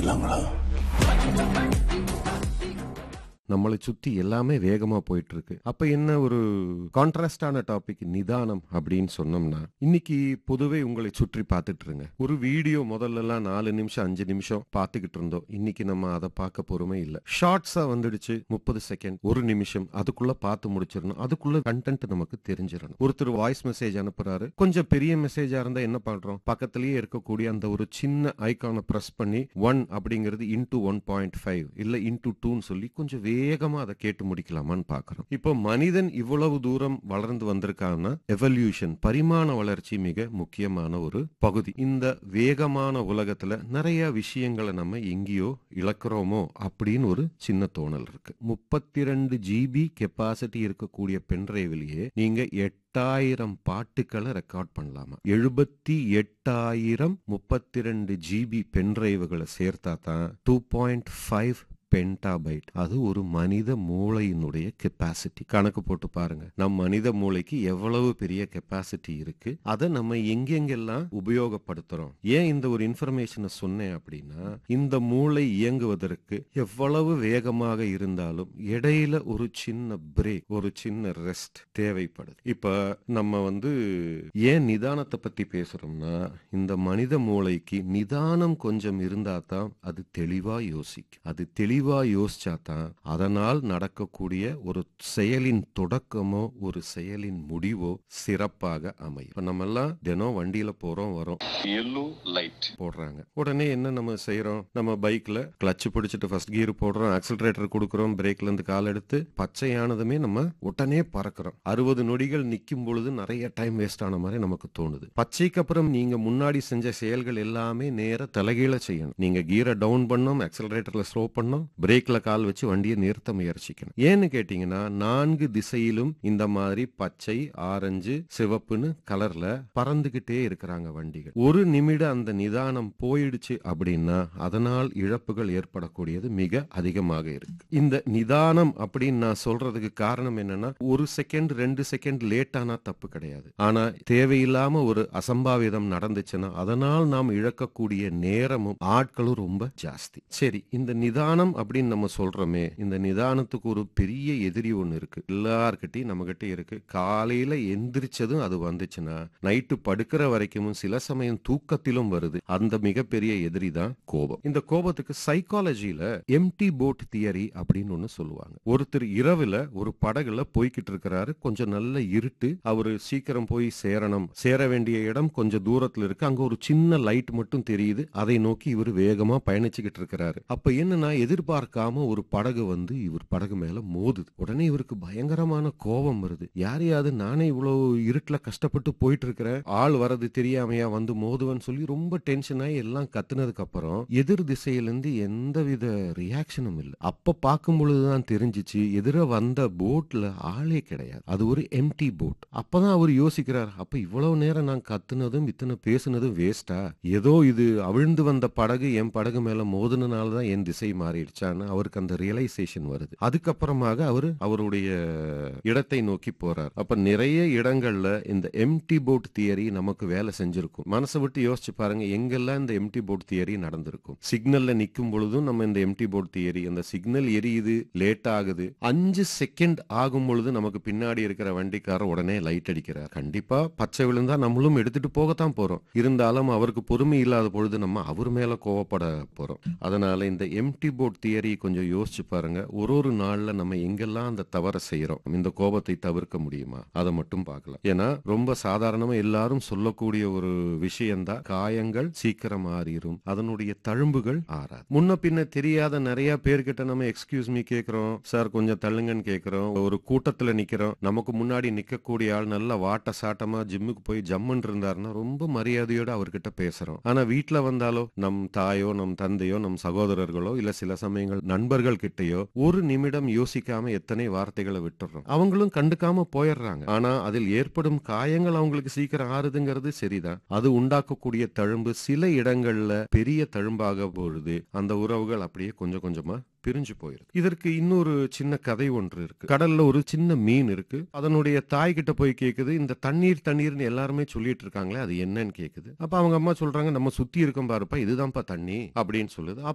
ஆரம்பிக்கலாங்களா நம்மளை சுத்தி எல்லாமே வேகமா போயிட்டு இருக்கு அப்ப என்ன ஒரு கான்ட்ராஸ்டான டாபிக் நிதானம் அப்படின்னு சொன்னோம்னா இன்னைக்கு பொதுவே உங்களை சுற்றி பார்த்துட்டு இருங்க ஒரு வீடியோ முதல்ல எல்லாம் நாலு நிமிஷம் அஞ்சு நிமிஷம் பார்த்துக்கிட்டு இருந்தோம் இன்னைக்கு நம்ம அதை பார்க்க பொறுமை இல்லை ஷார்ட்ஸா வந்துடுச்சு முப்பது செகண்ட் ஒரு நிமிஷம் அதுக்குள்ள பார்த்து முடிச்சிடணும் அதுக்குள்ள கண்டென்ட் நமக்கு தெரிஞ்சிடணும் ஒருத்தர் வாய்ஸ் மெசேஜ் அனுப்புறாரு கொஞ்சம் பெரிய மெசேஜா இருந்தா என்ன பண்றோம் பக்கத்திலேயே இருக்கக்கூடிய அந்த ஒரு சின்ன ஐகானை பிரஸ் பண்ணி ஒன் அப்படிங்கிறது இன்டூ ஒன் பாயிண்ட் ஃபைவ் இல்ல இன்டூ டூன்னு சொல்லி கொஞ்சம் வேகமா அதை கேட்டு முடிக்கலாமான்னு பாக்குறோம் இப்போ மனிதன் இவ்வளவு தூரம் வளர்ந்து வந்திருக்கான்னா எவல்யூஷன் பரிமாண வளர்ச்சி மிக முக்கியமான ஒரு பகுதி இந்த வேகமான உலகத்துல நிறைய விஷயங்களை நம்ம எங்கேயோ இழக்கிறோமோ அப்படின்னு ஒரு சின்ன தோணல் இருக்கு முப்பத்தி ரெண்டு ஜிபி கெப்பாசிட்டி இருக்கக்கூடிய பென்ட்ரைவிலேயே நீங்க எட்டாயிரம் பாட்டுக்களை ரெக்கார்ட் பண்ணலாமா எழுபத்தி எட்டாயிரம் முப்பத்தி ரெண்டு ஜிபி பென்ட்ரைவுகளை சேர்த்தா தான் டூ பாயிண்ட் ஃபைவ் பென்டாபைட் அது ஒரு மனித மூளையினுடைய கெப்பாசிட்டி கணக்கு போட்டு பாருங்க நம் மனித மூளைக்கு எவ்வளவு பெரிய கெப்பாசிட்டி இருக்கு அதை நம்ம எங்கெங்கெல்லாம் உபயோகப்படுத்துறோம் ஏன் இந்த ஒரு இன்ஃபர்மேஷனை சொன்னேன் அப்படின்னா இந்த மூளை இயங்குவதற்கு எவ்வளவு வேகமாக இருந்தாலும் இடையில ஒரு சின்ன பிரேக் ஒரு சின்ன ரெஸ்ட் தேவைப்படுது இப்ப நம்ம வந்து ஏன் நிதானத்தை பத்தி பேசுறோம்னா இந்த மனித மூளைக்கு நிதானம் கொஞ்சம் இருந்தா தான் அது தெளிவா யோசிக்கும் அது தெளிவா யோசிச்சா தான் அதனால் நடக்கக்கூடிய ஒரு செயலின் தொடக்கமோ ஒரு செயலின் முடிவோ சிறப்பாக அமையும் இப்ப நம்ம எல்லாம் தினம் வண்டியில போறோம் வரோம் எல்லோ லைட் போடுறாங்க உடனே என்ன நம்ம செய்யறோம் நம்ம பைக்ல கிளட்ச் பிடிச்சிட்டு ஃபர்ஸ்ட் கியர் போடுறோம் ஆக்சிலரேட்டர் கொடுக்குறோம் பிரேக்ல இருந்து கால் எடுத்து பச்சையானதுமே நம்ம உடனே பறக்கிறோம் அறுபது நொடிகள் நிக்கும் பொழுது நிறைய டைம் வேஸ்ட் ஆன மாதிரி நமக்கு தோணுது பச்சைக்கு அப்புறம் நீங்க முன்னாடி செஞ்ச செயல்கள் எல்லாமே நேர தலைகீழ செய்யணும் நீங்க கீரை டவுன் பண்ணோம் ஆக்சிலரேட்டர்ல ஸ்லோ பண்ணோம் பிரேக்ல கால் வச்சு வண்டியை நிறுத்த முயற்சிக்கணும் ஏன்னு கேட்டீங்கன்னா நான்கு திசையிலும் இந்த மாதிரி பச்சை ஆரஞ்சு சிவப்புன்னு கலர்ல பறந்துகிட்டே இருக்கிறாங்க வண்டிகள் ஒரு நிமிட அந்த நிதானம் போயிடுச்சு அப்படின்னா அதனால் இழப்புகள் ஏற்படக்கூடியது மிக அதிகமாக இருக்கு இந்த நிதானம் அப்படின்னு நான் சொல்றதுக்கு காரணம் என்னன்னா ஒரு செகண்ட் ரெண்டு செகண்ட் லேட் ஆனா தப்பு கிடையாது ஆனா தேவையில்லாம ஒரு அசம்பாவிதம் நடந்துச்சுன்னா அதனால் நாம் இழக்கக்கூடிய நேரமும் ஆட்களும் ரொம்ப ஜாஸ்தி சரி இந்த நிதானம் அப்படின்னு நம்ம சொல்றோமே இந்த நிதானத்துக்கு ஒரு பெரிய எதிரி ஒண்ணு இருக்கு எல்லார்கிட்டயும் நம்ம கிட்ட இருக்கு காலையில எந்திரிச்சதும் அது வந்துச்சுன்னா நைட்டு படுக்கிற வரைக்கும் சில சமயம் தூக்கத்திலும் வருது அந்த மிகப்பெரிய எதிரி தான் கோபம் இந்த கோபத்துக்கு சைக்காலஜில எம்டி போட் தியரி அப்படின்னு ஒண்ணு சொல்லுவாங்க ஒருத்தர் இரவுல ஒரு படகுல போய்கிட்டு இருக்கிறாரு கொஞ்சம் நல்ல இருட்டு அவரு சீக்கிரம் போய் சேரணும் சேர வேண்டிய இடம் கொஞ்சம் தூரத்துல இருக்கு அங்க ஒரு சின்ன லைட் மட்டும் தெரியுது அதை நோக்கி இவர் வேகமா பயணிச்சுக்கிட்டு இருக்கிறாரு அப்ப என்னன்னா எதிர்பார்க்காம ஒரு படகு வந்து இவர் படகு மேல மோதுது உடனே இவருக்கு பயங்கரமான கோபம் வருது யாரையாவது நானே இவ்வளவு இருட்டுல கஷ்டப்பட்டு போயிட்டு இருக்கிறேன் ஆள் வரது தெரியாமையா வந்து மோதுவன்னு சொல்லி ரொம்ப டென்ஷன் ஆகி எல்லாம் கத்துனதுக்கு அப்புறம் எதிர் திசையிலிருந்து எந்தவித ரியாக்ஷனும் இல்லை அப்ப பார்க்கும் பொழுதுதான் தெரிஞ்சிச்சு எதிர வந்த போட்ல ஆளே கிடையாது அது ஒரு எம்டி போட் அப்பதான் அவர் யோசிக்கிறார் அப்ப இவ்வளவு நேரம் நான் கத்துனதும் இத்தனை பேசுனதும் வேஸ்டா ஏதோ இது அவிழ்ந்து வந்த படகு என் படகு மேல மோதுனனால தான் என் திசை மாறிடுச்சான்னு அவருக்கு அந்த ரியலைசேஷன் வருது அதுக்கப்புறமாக அவர் அவருடைய இடத்தை நோக்கி போறார் அப்ப நிறைய இடங்கள்ல இந்த எம்டி போட் தியரி நமக்கு வேலை செஞ்சிருக்கும் மனசை விட்டு யோசிச்சு பாருங்க எங்கெல்லாம் இந்த எம்டி போட் தியரி நடந்திருக்கும் சிக்னல்ல நிக்கும் பொழுதும் நம்ம இந்த எம்டி போட் தியரி அந்த சிக்னல் எரியுது லேட் ஆகுது அஞ்சு செகண்ட் ஆகும் பொழுது நமக்கு பின்னாடி இருக்கிற வண்டிக்காரர் உடனே லைட் அடிக்கிறார் கண்டிப்பா பச்சை விழுந்தா நம்மளும் எடுத்துட்டு போகத்தான் போறோம் இருந்தாலும் அவருக்கு பொறுமை இல்லாத பொழுது நம்ம அவர் மேல கோவப்பட போறோம் அதனால இந்த எம்டி போட் தியரி கொஞ்சம் யோசிச்சு பாருங்க ஒரு ஒரு நாள்ல நம்ம எங்கெல்லாம் அந்த தவறை செய்யறோம் இந்த கோபத்தை தவிர்க்க முடியுமா அதை மட்டும் பார்க்கலாம் ஏன்னா ரொம்ப சாதாரணமா எல்லாரும் சொல்லக்கூடிய ஒரு விஷயம்தான் காயங்கள் சீக்கிரம் ஆறிரும் அதனுடைய தழும்புகள் ஆறாது முன்ன பின்ன தெரியாத நிறைய பேர்கிட்ட நம்ம எக்ஸ்கியூஸ் மீ கேக்குறோம் சார் கொஞ்சம் தள்ளுங்கன்னு கேக்குறோம் ஒரு கூட்டத்துல நிக்கிறோம் நமக்கு முன்னாடி நிக்கக்கூடிய ஆள் நல்ல வாட்ட சாட்டமா ஜிம்முக்கு போய் ஜம்முன்னு இருந்தாருன்னா ரொம்ப மரியாதையோட அவர்கிட்ட பேசுறோம் ஆனா வீட்டுல வந்தாலோ நம் தாயோ நம் தந்தையோ நம் சகோதரர்களோ இல்ல சில சமயங்கள் நண்பர்கள் கிட்டயோ ஒரு நிமிடம் யோசிக்காம எத்தனை வார்த்தைகளை விட்டுறோம் அவங்களும் கண்டுக்காம போயிடுறாங்க ஆனா அதில் ஏற்படும் காயங்கள் அவங்களுக்கு சீக்கிரம் ஆறுதுங்கிறது சரிதான் அது உண்டாக்கக்கூடிய தழும்பு சில இடங்கள்ல பெரிய தழும்பாக பொழுது அந்த உறவுகள் அப்படியே கொஞ்சம் கொஞ்சமா பிரிஞ்சு போயிருக்கு இதற்கு இன்னொரு சின்ன கதை ஒன்று இருக்கு கடல்ல ஒரு சின்ன மீன் இருக்கு அதனுடைய தாய் கிட்ட போய் கேக்குது இந்த தண்ணீர் தண்ணீர்னு எல்லாருமே சொல்லிட்டு இருக்காங்களே அது என்னன்னு கேக்குது அப்ப அவங்க அம்மா சொல்றாங்க நம்ம சுத்தி இருக்கோம் பாருப்பா இதுதான்ப்பா தண்ணி அப்படின்னு சொல்லுது